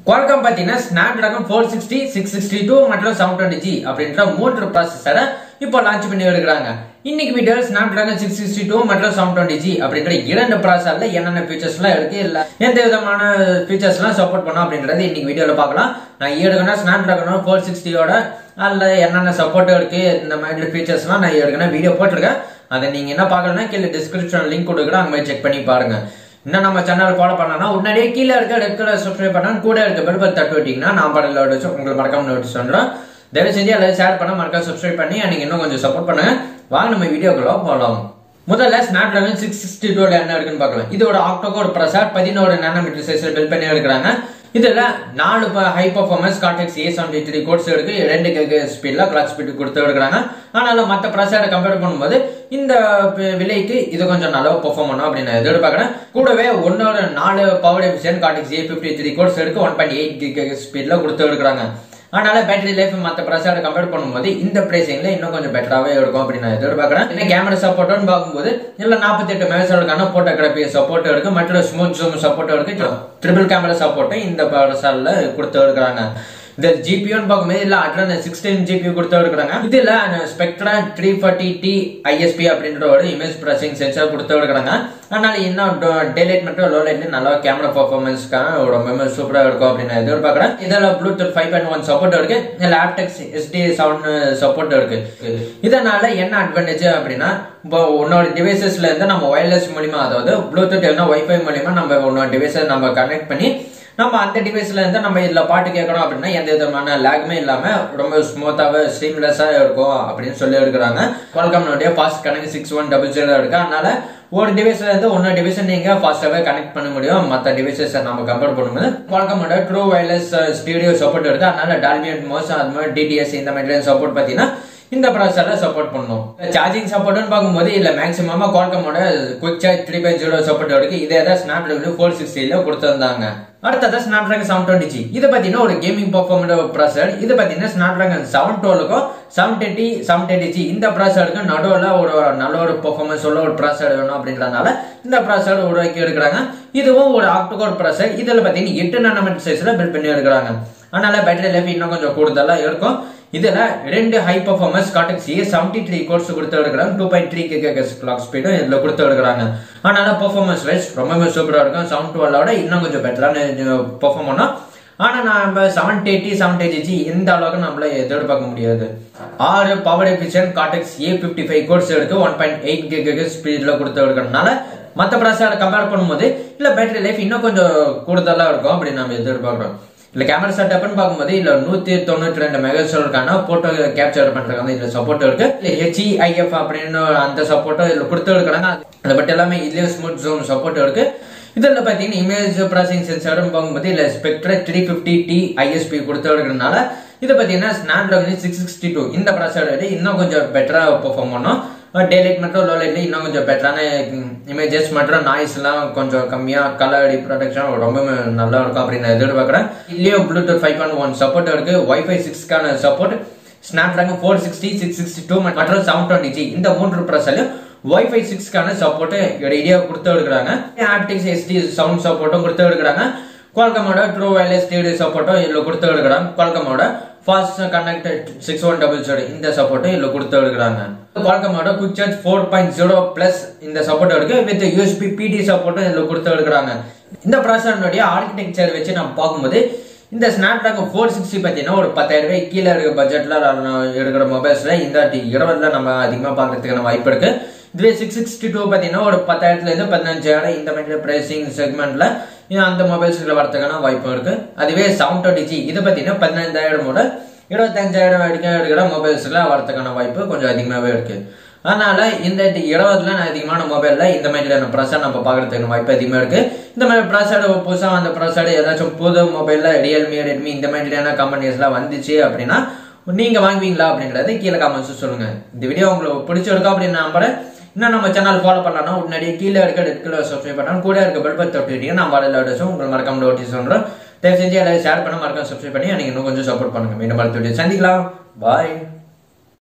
Qualcomm பார்த்தீங்கன்னா Snapdragon four sixty six sixty two மற்றும் seven twenty G அப்படின்ற மூன்று ப்ராசஸரை இப்போ லான்ச் பண்ணி வருகிறாங்க இன்னைக்கு வீடியோவில் Snapdragon six sixty two மற்றும் செவன் டுவெண்ட்டி ஜி அப்படின்ற இரண்டு ப்ராசஸர்ல என்னென்ன ஃபீச்சர்ஸ்லாம் இருக்கு இல்ல எந்த விதமான ஃபீச்சர்ஸ்லாம் சப்போர்ட் பண்ணும் அப்படின்றது இன்னைக்கு வீடியோவில் பார்க்கலாம் நான் ஏற்கனவே ஸ்னாப் டிராகன் ஃபோர் சிக்ஸ்டியோட அதில் என்னென்ன சப்போர்ட் இருக்கு இந்த மாதிரி ஃபீச்சர்ஸ்லாம் நான் ஏற்கனவே வீடியோ போட்டிருக்கேன் அதை நீங்க என்ன பார்க்கலன்னா கீழே டிஸ்கிரிப்ஷன் லிங்க் கொடுக்குறேன் அங்கே போய் செக் பண்ணி பாருங்க இன்னும் நம்ம சேனல் ஃபாலோ பண்ணனா உடனடியே கீழே இருக்க ரெட் கலர் சப்ஸ்கிரைப் பண்ணா கூட இருக்க பெல் பல் தட்டு விட்டீங்கன்னா நான் படம் நோட்டிஸ் உங்களுக்கு மறக்காம நோட்டீஸ் பண்றோம் தயவு செஞ்சு எல்லாரும் ஷேர் பண்ண மறக்காம சப்ஸ்கிரைப் பண்ணி நீங்க இன்னும் கொஞ்சம் சப்போர்ட் பண்ணுங்க வாங்க நம்ம வீடியோக்குள்ள போகலாம் முதல்ல ஸ்னாப் டிராகன் சிக்ஸ் சிக்ஸ்டி டூல என்ன இருக்குன்னு பார்க்கலாம் இதோட ஆக்டோகோர் ப்ரொசர் பதினோரு நானோமீட்டர் சைஸ்ல பில்ட் பண்ணி இருக்கிறாங்க இதுல நாலு high performance Cortex A seventy three cores இருக்கு ரெண்டு கேக்கு ஸ்பீட்ல கிளாக் ஸ்பீட் கொடுத்து இருக்கிறாங்க ஆனாலும் மற்ற ப்ரொசரை கம்பேர் பண்ணும்போது இந்த விலைக்கு இது கொஞ்சம் நல்லா பெர்ஃபார்ம் பண்ணும் அப்படின்னு நான் எதிர்பார்க்கறேன் கூடவே ஒன்னொரு நாலு power efficient Cortex A fifty three cores இருக்கு ஒன் பாயிண்ட் எயிட் கிக் ஸ்பீட்ல கொடுத்து இருக்கிறாங்க அதனால பேட்டரி லைஃப் மற்ற ப்ரொசரை கம்பேர் பண்ணும்போது இந்த பிரைசிங்ல இன்னும் கொஞ்சம் பெட்டராகவே இருக்கும் அப்படின்னு நான் எதிர்பார்க்கறேன் என்ன கேமரா சப்போர்ட்னு பார்க்கும்போது இல்ல நாற்பத்தி எட்டு மெகாசலுக்கான போட்டோகிராபி சப்போர்ட் இருக்கு மற்றும் ஸ்மூத் ஜூம் சப்போர்ட் இருக்கு ட்ரிபிள் கேமரா சப்போர்ட்டும் இந்த ப்ரொசர்ல கொடுத்து இருக்கிறாங்க இந்த ஜிபியூன்னு பார்க்கும்போது இல்ல அட்ரன் சிக்ஸ்டீன் ஜிபி கொடுத்து இருக்கிறாங்க இதுல Spectra three forty T ISP அப்படின்ற ஒரு இமேஜ் ப்ராசஸிங் சென்சார் கொடுத்து இருக்கிறாங்க அதனால இன்னும் டேலைட் மற்றும் லோ லைட்ல நல்லா கேமரா பர்ஃபார்மன்ஸ்க்காக ரொம்பவே சூப்பரா இருக்கும் அப்படின்னு நான் எதிர்பார்க்கறேன் இதுல Bluetooth five point one support இருக்கு லேப்டெக்ஸ் எஸ்டி சவுண்ட் சப்போர்ட் இருக்கு இதனால என்ன அட்வான்டேஜ் அப்படின்னா இப்போ உன்னோட டிவைசஸ்ல இருந்து நம்ம ஒயர்லெஸ் மூலியமா அதாவது ப்ளூடூத் இல்லைன்னா ஒய்ஃபை மூலியமா நம்ம உன்னோட டிவைஸை நம்ம கனெக்ட் பண்ணி நம்ம அந்த டிவைஸ்ல இருந்து நம்ம இதுல பாட்டு கேட்கணும் அப்படின்னா எந்த விதமான லேக்மே இல்லாம ரொம்ப ஸ்மூத்தாவே ஸ்ட்ரீம்லெஸ்ஸா இருக்கும் அப்படின்னு சொல்லி இருக்கிறாங்க குவால்காம்னுடைய fast connect six one double zero இருக்கு அதனால ஒரு டிவைஸ்ல இருந்து ஒன்னொரு டிவைஸ் நீங்க ஃபாஸ்டாவே கனெக்ட் பண்ண முடியும் மற்ற டிவைசஸ் நம்ம கம்பேர் பண்ணும்போது குவால்காமோட ட்ரூ வயர்லெஸ் ஸ்டீடியோ சப்போர்ட் இருக்கு அதனால டால்மியன் மோஸ் அது மாதிரி டிடிஎஸ் இந்த மாதிரி சப்போர்ட் பாத்தீங்கன்னா இந்த ப்ராசஸர்ல சப்போர்ட் பண்ணும் சார்ஜிங் சப்போர்ட்னு பார்க்கும்போது இல்ல மேக்ஸிமமா குவால்கமோட quick charge three by zero support இருக்கு இதே தான் ஸ்னாப் டிராகன் ஃபோர் சிக்ஸ்டில கொடுத்திருந்தாங்க அடுத்தது Snapdragon seven twenty G இது பார்த்தீங்கன்னா ஒரு கேமிங் பர்ஃபார்மன்ஸ் ப்ராசர் இது பார்த்தீங்கன்னா ஸ்னாப் டிராகன் செவன் டுவெலுக்கும் seven twenty seven twenty G இந்த ப்ராசருக்கு நடுவில் ஒரு நல்ல ஒரு பர்ஃபார்மன்ஸ் உள்ள ஒரு ப்ராசர் வேணும் அப்படின்றதுனால இந்த ப்ராசர் உருவாக்கி எடுக்கிறாங்க இதுவும் ஒரு ஆக்டோகோர் ப்ராசர் இதில் பார்த்தீங்கன்னா எட்டு நானோமீட்டர் சைஸ்ல பில்ட் பண்ணி எடுக்கிறாங்க அதனால பேட்டரி லைஃப் இன்னும் கொஞ்சம் கூடுதலா இருக்கும் இதுல ரெண்டு high performance Cortex A seventy three cores கொடுத்து எடுக்கிறாங்க டூ பாயிண்ட் த்ரீ கேகஸ் கிளாக் ஸ்பீடும் இதுல கொடுத்து எடுக்கிறாங்க அதனால பர்ஃபார்மன்ஸ் வைஸ் ரொம்பவே சூப்பரா இருக்கும் செவன் டுவெல்லோட இன்னும் கொஞ்சம் பெட்டரான பெர்ஃபார்ம் பண்ணும் ஆனா நம்ம செவன் எயிட்டி செவன் எயிட்டி இந்த அளவுக்கு நம்மள எதிர்பார்க்க முடியாது ஆறு power efficient Cortex A fifty five cores எடுத்து ஒன் பாயிண்ட் எயிட் கேகஸ் ஸ்பீட்ல கொடுத்து எடுக்கிறதுனால மற்ற ப்ராசரை கம்பேர் பண்ணும்போது இல்ல பேட்டரி லைஃப் இன்னும் கொஞ்சம் கூடுதலா இருக்கும் அப்படின்னு நம்ம எதிர்பார்க்கிறோம் இல்ல கேமரா செட்டப்னு பார்க்கும்போது இல்ல நூத்தி தொண்ணூத்தி ரெண்டு மெகாசோலுக்கான போட்டோ கேப்சர் பண்றதுக்கான இதுல சப்போர்ட் இருக்கு ஹெச்இஐஎஃப் அப்படின்னு அந்த சப்போர்ட்டும் இதுல கொடுத்து இருக்கிறாங்க அதை பட் எல்லாமே இதுலயும் ஸ்மூத் ஜூம் சப்போர்ட் இருக்கு இதுல பாத்தீங்கன்னா இமேஜ் ப்ராசஸிங் சென்சார்னு பார்க்கும்போது இல்ல Spectra three fifty T ISP கொடுத்து இருக்கிறதுனால இது பாத்தீங்கன்னா Snapdragon six sixty two இந்த ப்ராசஸர் இன்னும் கொஞ்சம் பெட்டரா பெர்ஃபார்ம் பண்ணும் டே லைட் மற்றும் லோ லைட்ல இன்னும் கொஞ்சம் பெட்டரான இமேஜஸ் மற்றும் நாய்ஸ் எல்லாம் கொஞ்சம் கம்மியா கலர் ப்ரொடக்ஷன் ரொம்ப நல்லா இருக்கும் அப்படின்னு நான் எதிர்பார்க்கறேன் இதுலயும் Bluetooth five point one support இருக்கு ஒய்ஃபை சிக்ஸ்க்கான support Snapdragon four sixty six sixty two மற்றும் செவன் டுவெண்ட்டி ஜி இந்த மூன்று ப்ரொசலையும் ஒய்ஃபை சிக்ஸ்க்கான சப்போர்ட் இடையிடையே கொடுத்து எடுக்கிறாங்க ஆப்டிக்ஸ் எஸ்டி சவுண்ட் சப்போர்ட்டும் கொடுத்து எடுக்கிறாங்க குவால்கமோட ட்ரூ வயர்லெஸ் டிவி சப்போர்ட்டும் இதில் கொடுத்து எடுக்கிறாங்க குவால்கமோட fast connected six one double zero இந்த சப்போர்ட்டும் இதில் கொடுத்து எடுக்கிறாங்க குவால்கமோட quick charge four point zero plus இந்த சப்போர்ட் இருக்கு வித் யூஎஸ்பி பிடி சப்போர்ட்டும் இதில் கொடுத்து எடுக்கிறாங்க இந்த ப்ராசஸருடைய ஆர்கிடெக்சர் வச்சு நம்ம பார்க்கும்போது இந்த ஸ்னாப் டிராகன் ஃபோர் சிக்ஸ்டி பார்த்தீங்கன்னா ஒரு பத்தாயிரம் ரூபாய் கீழே இருக்க பட்ஜெட்ல இருக்கிற மொபைல்ஸ்ல இந்த இருபதுல நம்ம அதிகமாக பார்க்கறதுக்கான வாய்ப்பு இருக்கு இதுவே சிக்ஸ் சிக்ஸ்டி டூ பார்த்தீங்கன்னா ஒரு பத்தாயிரத்துல இருந்து பதினஞ்சாயிரம் இந்த மாதிரி பிரைசிங் செக்மெண்ட்ல அந்த மொபைல்ஸ்ல வரதுக்கான வாய்ப்பு இருக்கு அதுவே செவன் டுவெண்ட்டி ஜி இது பார்த்தீங்கன்னா பதினஞ்சாயிரம் முதல் இருபத்தஞ்சாயிரம் வரைக்கும் இருக்கிற மொபைல்ஸ்ல வரதுக்கான வாய்ப்பு கொஞ்சம் அதிகமாகவே இருக்கு அதனால இந்த இருபதுல அதிகமான மொபைல்ல இந்த மாதிரியான ப்ராசர் நம்ம பாக்குறதுக்கு வாய்ப்பு அதிகமா இருக்கு இந்த மாதிரி ப்ராசர் புதுசா அந்த ப்ராசர் ஏதாச்சும் புது மொபைல்ல ரியல்மி ரெட்மி இந்த மாதிரியான கம்பெனிஸ் எல்லாம் வந்துச்சு அப்படின்னா நீங்க வாங்குவீங்களா அப்படின்றது கீழே காமெண்ட்ஸ் சொல்லுங்க இந்த வீடியோ உங்களுக்கு பிடிச்சிருக்கா அப்படின்னு நம்புறேன் இன்னும் நம்ம சேனல் ஃபாலோ பண்ணலாம் உடனடியே கீழே இருக்க ரெட் கலர் சப்ஸ்கிரைப் பண்ணலாம் கூட இருக்க பெல் பத்து தொட்டிட்டீங்க நான் வரல நோட்டீஸும் உங்களுக்கு மறக்காம நோட்டீஸ் சொல்றேன் தயவு செஞ்சு எல்லாரும் ஷேர் பண்ண மறக்காம சப்ஸ்கிரைப் பண்ணி எனக்கு இன்னும் கொஞ்சம் சப்போர்ட் பண்ணுங்க மீண்டும் அடுத்த வீடியோ சந்திக்கலாம் பாய்